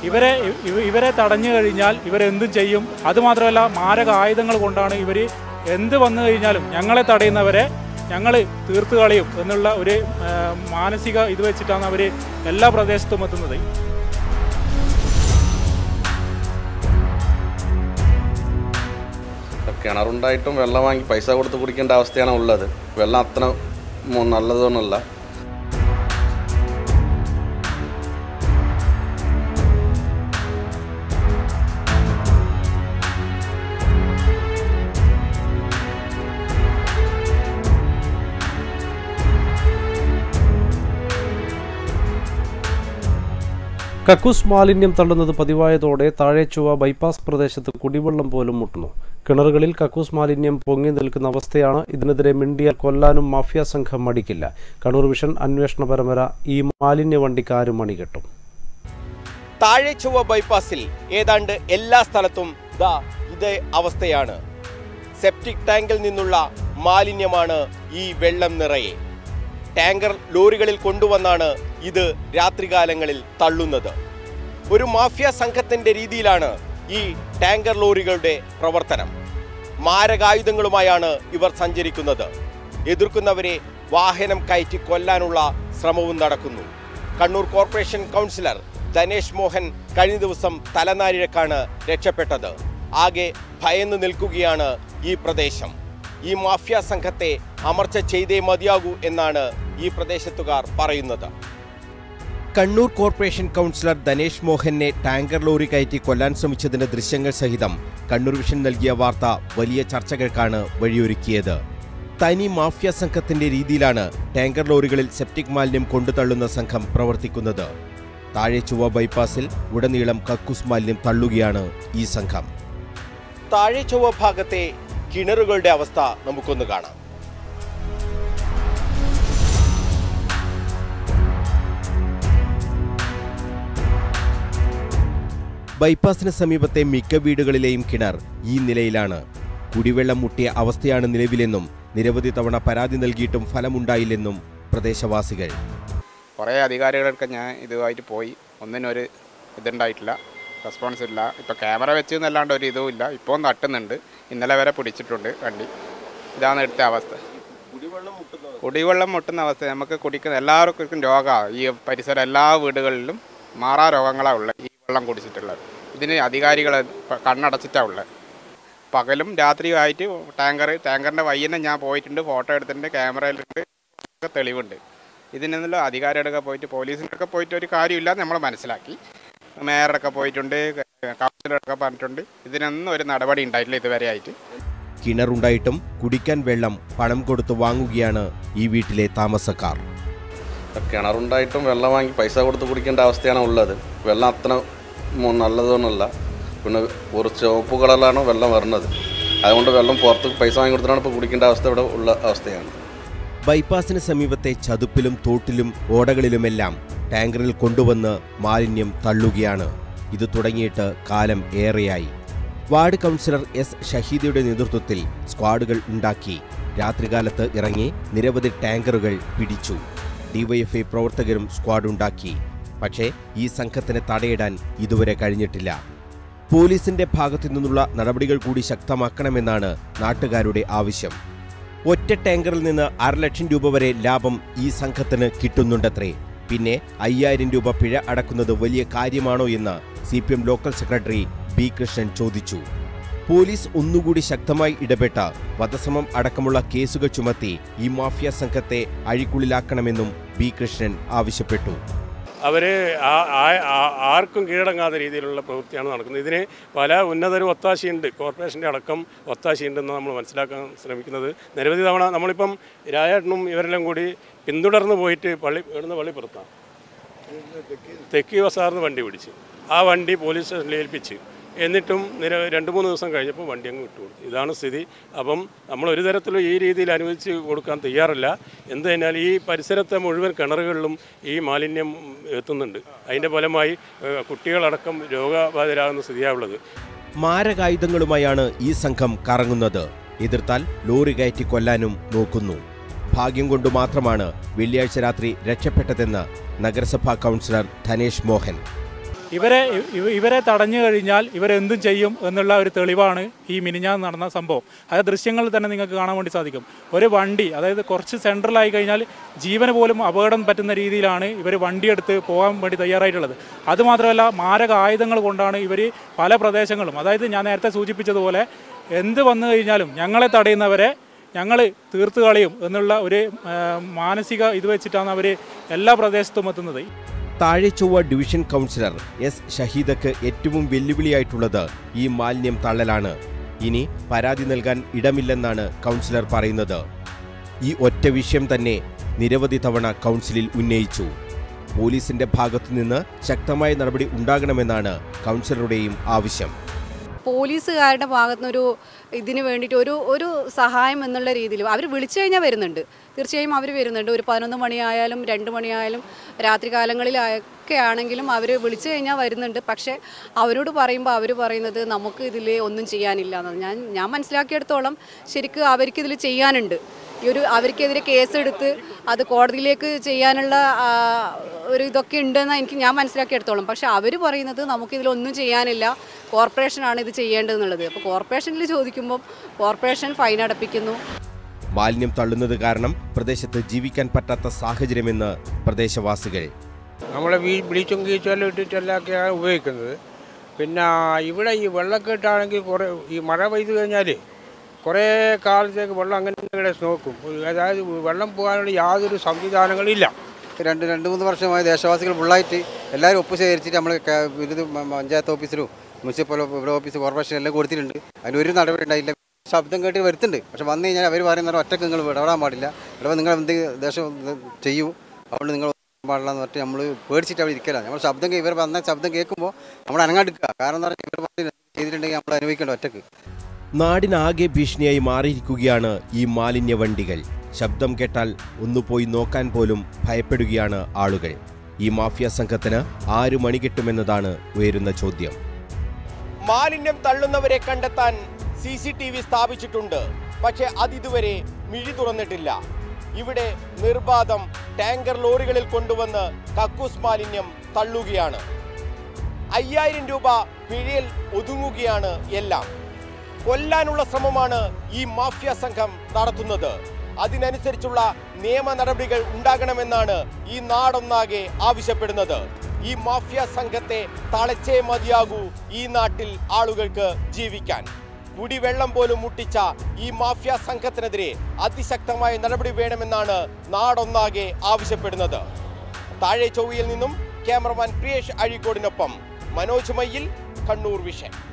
ഇവരെ ഇവ- ഇവരെ തടഞ്ഞു കഴിഞ്ഞാൽ ഇവരെന്തും ചെയ്യും അതുമാത്രമല്ല മാരക ആയുധങ്ങൾ കൊണ്ടാണ് ഇവർ എന്ത് വന്നു കഴിഞ്ഞാലും ഞങ്ങളെ തടയുന്നവരെ ഞങ്ങൾ തീർത്തു കളയും എന്നുള്ള ഒരു ആ, മാനസിക ഇത് വെച്ചിട്ടാണ് അവർ എല്ലാ പ്രദേശത്തും എത്തുന്നത് കിണറുണ്ടായിട്ടും വെള്ളം വാങ്ങി പൈസ കൊടുത്ത് കുടിക്കേണ്ട അവസ്ഥയാണ് ഉള്ളത് വെള്ളം അത്ര മോ- നല്ലതൊന്നുമല്ല കക്കൂസ് മാലിന്യം തള്ളുന്നത് പതിവായതോടെ താഴേച്ചുവ ബൈപ്പാസ് പ്രദേശത്ത് കുടിവെള്ളം പോലും മുട്ടുന്നു കിണറുകളിൽ കക്കൂസ് മാലിന്യം പൊങ്ങി നിൽക്കുന്ന അവസ്ഥയാണ് ഇതിനെതിരെ മിണ്ടിയാൽ കൊല്ലാനും മാഫിയ സംഘം മടിക്കില്ല കണ്ണൂർ വിഷൻ അന്വേഷണ പരമ്പര ഈ മാലിന്യ വണ്ടിക്കാരും മണികെട്ടും താഴെ ചൊവ്വ ബൈപ്പാസിൽ ഏതാണ്ട് എല്ലാ സ്ഥലത്തും ദാ ഇതേ അവസ്ഥയാണ് സെപ്റ്റിക് ടാങ്കിൽ നിന്നുള്ള മാലിന്യമാണ് ഈ വെള്ളം നിറയെ ടാങ്കർ ലോറികളിൽ കൊണ്ടുവന്നാണ് ഇത് രാത്രികാലങ്ങളിൽ തള്ളുന്നത് ഒരു മാഫിയ സംഘത്തിന്റെ രീതിയിലാണ് ഈ ടാങ്കർ ലോറികളുടെ പ്രവർത്തനം മാരകായുധങ്ങളുമായാണ് ഇവർ സഞ്ചരിക്കുന്നത് എതിർക്കുന്നവരെ വാഹനം കയറ്റി കൊല്ലാനുള്ള ശ്രമവും നടക്കുന്നു കണ്ണൂർ കോർപ്പറേഷൻ കൗൺസിലർ ധനേഷ് മോഹൻ കഴിഞ്ഞ ദിവസം തലനാരിഴക്കാണ് രക്ഷപ്പെട്ടത് ആകെ ഭയന്ന് നിൽക്കുകയാണ് ഈ പ്രദേശം ഈ മാഫിയ സംഘത്തെ അമർച്ച ചെയ്തേ മതിയാകൂ എന്നാണ് ഈ പ്രദേശത്തുകാർ പറയുന്നത് കണ്ണൂർ കോർപ്പറേഷൻ കൗൺസിലർ ധനേഷ് മോഹനെ ടാങ്കർ ലോറി കയറ്റി കൊല്ലാൻ ശ്രമിച്ചതിന്റെ ദൃശ്യങ്ങൾ സഹിതം കണ്ണൂർ വിഷൻ നൽകിയ വാർത്ത വലിയ ചർച്ചകൾക്കാണ് വഴിയൊരുക്കിയത് തനി മാഫിയ സംഘത്തിന്റെ രീതിയിലാണ് ടാങ്കർ ലോറികളിൽ സെപ്റ്റിക് മാലിന്യം കൊണ്ടുതള്ളുന്ന സംഘം പ്രവർത്തിക്കുന്നത് താഴെ ചൊവ്വ ബൈപ്പാസിൽ ഉടനീളം കക്കൂസ് മാലിന്യം തള്ളുകയാണ് ഈ സംഘം താഴെ ചൊവ്വ ഭാഗത്തെ കിണറുകളുടെ അവസ്ഥ നമുക്കൊന്ന് കാണാം ബൈപ്പാസിന് സമീപത്തെ മിക്ക വീടുകളിലെയും കിണർ ഈ നിലയിലാണ് കുടിവെള്ളം മുട്ടിയ അവസ്ഥയാണ് നിലവിലെന്നും നിരവധി തവണ പരാതി നൽകിയിട്ടും ഫലമുണ്ടായില്ലെന്നും പ്രദേശവാസികൾ കുറേ അധികാരികളൊക്കെ ഞാൻ ഇതുമായിട്ട് പോയി ഒന്നിനൊരു ഇതുണ്ടായിട്ടില്ല റെസ്പോൺസ് ഇല്ല ഇപ്പോൾ ക്യാമറ വെച്ച് എന്നല്ലാണ്ട് ഒരു ഇതും ഇല്ല ഇപ്പോൾ തട്ടുന്നുണ്ട് ഇന്നലെ വരെ പിടിച്ചിട്ടുണ്ട് വണ്ടി ഇതാണ് എടുത്ത അവസ്ഥ കുടിവെള്ളം മുട്ടുന്ന അവസ്ഥ നമുക്ക് കുടിക്കുന്ന എല്ലാവർക്കും രോഗമാണ് ഈ പരിസരം എല്ലാ വീടുകളിലും മാറാ രോഗങ്ങളാണ് ഉള്ളത് ഈ വെള്ളം കുടിച്ചിട്ടുള്ളത് ഇതിന് അധികാരികൾ കണ്ണടച്ചിട്ടാണ് ഉള്ളത് പകലും രാത്രിയുമായിട്ട് ടാങ്കർ ടാങ്കറിൻ്റെ വയ്യന്നെ ഞാൻ പോയിട്ടുണ്ട് ഫോട്ടോ എടുത്തിട്ടുണ്ട് ക്യാമറയിലുണ്ട് ഒക്കെ തെളിവുണ്ട് ഇതിനുള്ള അധികാരികളൊക്കെ പോയിട്ട് പോലീസിനൊക്കെ പോയിട്ട് ഒരു കാര്യമില്ല നമ്മൾ മനസ്സിലാക്കി മേയറൊക്കെ പോയിട്ടുണ്ട് കൗൺസിലറൊക്കെ പറഞ്ഞിട്ടുണ്ട് ഇതിനൊന്നും ഒരു നടപടി ഉണ്ടായിട്ടില്ല ഇതുവരെ ആയിട്ട് കിണറുണ്ടായിട്ടും കുടിക്കാൻ വെള്ളം പണം കൊടുത്ത് വാങ്ങുകയാണ് ഈ വീട്ടിലെ താമസക്കാർ കിണറുണ്ടായിട്ടും വെള്ളം വാങ്ങി പൈസ കൊടുത്ത് കുടിക്കേണ്ട അവസ്ഥയാണ് ഉള്ളത് വെള്ളം അത്ര മോ- നല്ലതൊന്നുമല്ല പിന്നെ ഒരു ചുവപ്പ് കളറിലാണ് വെള്ളം വരുന്നത് അതുകൊണ്ട് വെള്ളം പുറത്ത് പൈസ വാങ്ങി കൊടുത്തിട്ടാണ് ഇപ്പോൾ കുടിക്കേണ്ട അവസ്ഥ ഇവിടെ ഉള്ള അവസ്ഥയാണ് ബൈപ്പാസിന് സമീപത്തെ ചതുപ്പിലും തോട്ടിലും ഓടകളിലുമെല്ലാം ടാങ്കറിൽ കൊണ്ടുവന്ന് മാലിന്യം തള്ളുകയാണ് ഇത് തുടങ്ങിയിട്ട് കാലം ഏറെയായി വാർഡ് കൗൺസിലർ എസ് ഷഹീദയുടെ നേതൃത്വത്തിൽ സ്ക്വാഡുകൾ ഉണ്ടാക്കി രാത്രികാലത്ത് ഇറങ്ങി നിരവധി ടാങ്കറുകൾ പിടിച്ചു ഡിവൈഎഫ്ഐ പ്രവർത്തകരും സ്ക്വാഡ് ഉണ്ടാക്കി പക്ഷേ ഈ സംഘത്തിന് തടയിടാൻ ഇതുവരെ കഴിഞ്ഞിട്ടില്ല പോലീസിന്റെ ഭാഗത്തു നിന്നുള്ള നടപടികൾ കൂടി ശക്തമാക്കണമെന്നാണ് നാട്ടുകാരുടെ ആവശ്യം ഒറ്റ ടാങ്കറിൽ നിന്ന് അര ലക്ഷം രൂപ വരെ ലാഭം ഈ സംഘത്തിന് കിട്ടുന്നുണ്ടത്രേ പിന്നെ അയ്യായിരം രൂപ പിഴ അടക്കുന്നത് വലിയ കാര്യമാണോ എന്ന് C P M local secretary B Krishnan ചോദിച്ചു പോലീസ് ഒന്നുകൂടി ശക്തമായി ഇടപെട്ട വധശ്രമം അടക്കമുള്ള കേസുകൾ ചുമത്തി ഈ മാഫിയ സംഘത്തെ അഴിക്കുള്ളിലാക്കണമെന്നും ബി കൃഷ്ണൻ ആവശ്യപ്പെട്ടു അവർ ആർക്കും കീഴടങ്ങാത്ത രീതിയിലുള്ള പ്രവൃത്തിയാണ് നടക്കുന്നത് ഇതിന് പല ഉന്നതരും ഒത്താശയുണ്ട് കോർപ്പറേഷൻ്റെ അടക്കം ഒത്താശയുണ്ടെന്ന് നമ്മൾ മനസ്സിലാക്കാൻ ശ്രമിക്കുന്നത് നിരവധി തവണ നമ്മളിപ്പം രായേട്ടനും ഇവരെല്ലാം കൂടി പിന്തുടർന്ന് പോയിട്ട് പള്ളി ഇവിടുന്ന് പള്ളിപ്പുറത്താണ് തെക്കി വസാർന്ന് വണ്ടി പിടിച്ച് ആ വണ്ടി പോലീസ് സ്റ്റേഷനിൽ ഏൽപ്പിച്ച് എന്നിട്ടും നിര രണ്ട് മൂന്ന് ദിവസം കഴിഞ്ഞപ്പോൾ വണ്ടി അങ്ങ് വിട്ടുകൊടുത്തു ഇതാണ് സ്ഥിതി അപ്പം നമ്മൾ ഒരു തരത്തിലും ഈ രീതിയിൽ അനുവദിച്ച് കൊടുക്കാൻ തയ്യാറല്ല എന്ത് കഴിഞ്ഞാൽ ഈ പരിസരത്തെ മുഴുവൻ കിണറുകളിലും ഈ മാലിന്യം എത്തുന്നുണ്ട് അതിൻ്റെ ഫലമായി ഏഹ്, കുട്ടികളടക്കം രോഗബാധിതരാകുന്ന സ്ഥിതിയാണുള്ളത് മാരകായുധങ്ങളുമായാണ് ഈ സംഘം കറങ്ങുന്നത് എതിർത്താൽ ലോറി കയറ്റി കൊല്ലാനും നോക്കുന്നു ഭാഗ്യം കൊണ്ട് മാത്രമാണ് വെള്ളിയാഴ്ച രാത്രി രക്ഷപ്പെട്ടതെന്ന് നഗരസഭാ കൗൺസിലർ ധനേഷ് മോഹൻ ഇവരെ ഇവ- ഇവരെ തടഞ്ഞു കഴിഞ്ഞാൽ ഇവരെന്തും ചെയ്യും എന്നുള്ള ഒരു തെളിവാണ് ഈ മിനിഞ്ഞാന്ന് നടന്ന സംഭവം അത് ദൃശ്യങ്ങളിൽ തന്നെ നിങ്ങൾക്ക് കാണാൻ വേണ്ടി സാധിക്കും ഒരു വണ്ടി അതായത് കുറച്ച് സെൻട്രലായി കഴിഞ്ഞാൽ ജീവന് പോലും അപകടം പറ്റുന്ന രീതിയിലാണ് ഇവർ വണ്ടിയെടുത്ത് പോകാൻ വേണ്ടി തയ്യാറായിട്ടുള്ളത് അതുമാത്രമല്ല മാരക ആയുധങ്ങൾ കൊണ്ടാണ് ഇവർ പല പ്രദേശങ്ങളും അതായത് ഞാൻ നേരത്തെ സൂചിപ്പിച്ചതുപോലെ എന്ത് വന്നു കഴിഞ്ഞാലും ഞങ്ങളെ തടയുന്നവരെ ഞങ്ങൾ തീർത്ത് കളയും എന്നുള്ള ഒരു ആ, മാനസിക ഇത് വെച്ചിട്ടാണ് അവർ എല്ലാ പ്രദേശത്തും എത്തുന്നത് താഴെച്ചൊവ്വ ഡിവിഷൻ കൗൺസിലർ എസ് ഷഹീദക്ക് ഏറ്റവും വെല്ലുവിളിയായിട്ടുള്ളത് ഈ മാലിന്യം തള്ളലാണ് ഇനി പരാതി നൽകാൻ ഇടമില്ലെന്നാണ് കൗൺസിലർ പറയുന്നത് ഈ ഒറ്റ വിഷയം തന്നെ നിരവധി തവണ കൗൺസിലിൽ ഉന്നയിച്ചു പോലീസിന്റെ ഭാഗത്തുനിന്ന് ശക്തമായ നടപടി ഉണ്ടാകണമെന്നാണ് കൗൺസിലറുടെയും ആവശ്യം പോലീസുകാരുടെ ഭാഗത്തുനിന്നൊരു ഇതിന് വേണ്ടിയിട്ട് ഒരു ഒരു സഹായം എന്നുള്ള രീതിയിൽ അവർ വിളിച്ചു കഴിഞ്ഞാൽ വരുന്നുണ്ട് തീർച്ചയായും അവർ വരുന്നുണ്ട് ഒരു പതിനൊന്ന് മണിയായാലും രണ്ട് മണിയായാലും രാത്രി കാലങ്ങളിലൊക്കെ ആണെങ്കിലും അവർ വിളിച്ചു കഴിഞ്ഞാൽ വരുന്നുണ്ട് പക്ഷേ അവരോട് പറയുമ്പോൾ അവർ പറയുന്നത് നമുക്ക് ഇതിൽ ഒന്നും ചെയ്യാനില്ല എന്നാണ് ഞാൻ ഞാൻ മനസ്സിലാക്കിയെടുത്തോളം ശരിക്കും അവർക്ക് ഇതിൽ ചെയ്യാനുണ്ട് ഈ ഒരു അവർക്കെതിരെ കേസെടുത്ത് അത് കോടതിയിലേക്ക് ചെയ്യാനുള്ള ആ, ഒരു ഇതൊക്കെ ഉണ്ടെന്ന് എനിക്ക് ഞാൻ മനസ്സിലാക്കിയെടുത്തോളം പക്ഷെ അവർ പറയുന്നത് നമുക്കിതിലൊന്നും ചെയ്യാനില്ല കോർപ്പറേഷനാണ് ഇത് ചെയ്യേണ്ടതെന്നുള്ളത് അപ്പോൾ കോർപ്പറേഷനിൽ ചോദിക്കുമ്പോൾ കോർപ്പറേഷൻ ഫൈൻ അടപ്പിക്കുന്നു മാലിന്യം തള്ളുന്നത് കാരണം പ്രദേശത്ത് ജീവിക്കാൻ പറ്റാത്ത സാഹചര്യമെന്ന് പ്രദേശവാസികൾ നമ്മളെ വീ ബ്ലീച്ചും കീച്ചും എല്ലാം ഇട്ടിട്ടെല്ലാമൊക്കെയാണ് ഉപയോഗിക്കുന്നത് പിന്നെ ഇവിടെ ഈ വെള്ളക്കെട്ടാണെങ്കിൽ കുറേ ഈ മഴ പെയ്തു കഴിഞ്ഞാൽ കുറേ കാലത്തേക്ക് വെള്ളം അങ്ങനെ ഇവിടെ നോക്കും അതായത് വെള്ളം പോകാനുള്ള യാതൊരു സംവിധാനങ്ങളില്ല രണ്ട് രണ്ട് മൂന്ന് വർഷമായി ദേശവാസികൾ ഫുള്ളായിട്ട് എല്ലാവരും ഒപ്പ് ശേഖരിച്ചിട്ട് നമ്മൾ ഇത് പഞ്ചായത്ത് ഓഫീസിലും മുനിസിപ്പൽ ഇവിടെ ഓഫീസ് കോർപ്പറേഷൻ എല്ലാം കൊടുത്തിട്ടുണ്ട് അതിന് ഒരു നടപടി ഉണ്ടായില്ല ശബ്ദം കേട്ട് വരുത്തുന്നുണ്ട് പക്ഷെ വന്നു കഴിഞ്ഞാൽ അവർ പറയുന്നത് ഒറ്റക്ക് നിങ്ങൾ ഇടപെടാൻ പാടില്ല ഇടപെടാൻ നിങ്ങൾ എന്ത് ദേശം ചെയ്യൂ അതുകൊണ്ട് നിങ്ങൾ പാടില്ല എന്ന് പറഞ്ഞിട്ട് നമ്മൾ പേടിച്ചിട്ട് അവിടെ ഇരിക്കില്ല നമ്മൾ ശബ്ദം കേ- ഇവർ വന്ന ശബ്ദം കേൾക്കുമ്പോൾ നമ്മൾ അനങ്ങാണ്ടിരിക്കുക കാരണം എന്താ പറയുക ഇവർ പറഞ്ഞ് ചെയ്തിട്ടുണ്ടെങ്കിൽ നമ്മൾ അനുഭവിക്കേണ്ട ഒറ്റക്ക് നാടിനാകെ ഭീഷണിയായി മാറിയിരിക്കുകയാണ് ഈ മാലിന്യ വണ്ടികൾ ശബ്ദം കേട്ടാൽ ഒന്ന് പോയി നോക്കാൻ പോലും ഭയപ്പെടുകയാണ് ആളുകൾ ഈ മാഫിയ സംഘത്തിന് ആര് മണികിട്ടുമെന്നതാണ് ഉയരുന്ന ചോദ്യം മാലിന്യം തള്ളുന്നവരെ കണ്ടെത്താൻ സി സി ടി വി സ്ഥാപിച്ചിട്ടുണ്ട് പക്ഷേ അതിതുവരെ മിഴി തുറന്നിട്ടില്ല ഇവിടെ നിർബാധം ടാങ്കർ ലോറികളിൽ കൊണ്ടുവന്ന് കക്കൂസ് മാലിന്യം തള്ളുകയാണ് അയ്യായിരം രൂപ പിഴയിൽ ഒതുങ്ങുകയാണ് എല്ലാം കൊല്ലാനുള്ള ശ്രമമാണ് ഈ മാഫിയ സംഘം നടത്തുന്നത് അതിനനുസരിച്ചുള്ള നിയമ നടപടികൾ ഉണ്ടാകണമെന്നാണ് ഈ നാടൊന്നാകെ ആവശ്യപ്പെടുന്നത് ഈ മാഫിയ സംഘത്തെ തളച്ചേ മതിയാകൂ ഈ നാട്ടിൽ ആളുകൾക്ക് ജീവിക്കാൻ കുടിവെള്ളം പോലും മുട്ടിച്ച ഈ മാഫിയ സംഘത്തിനെതിരെ അതിശക്തമായ നടപടി വേണമെന്നാണ് നാടൊന്നാകെ ആവശ്യപ്പെടുന്നത് താഴെ ചൊവ്വയിൽ നിന്നും ക്യാമറമാൻ പ്രിയേഷ് അഴീക്കോടിനൊപ്പം മനോജ് മയ്യിൽ കണ്ണൂർ വിഷൻ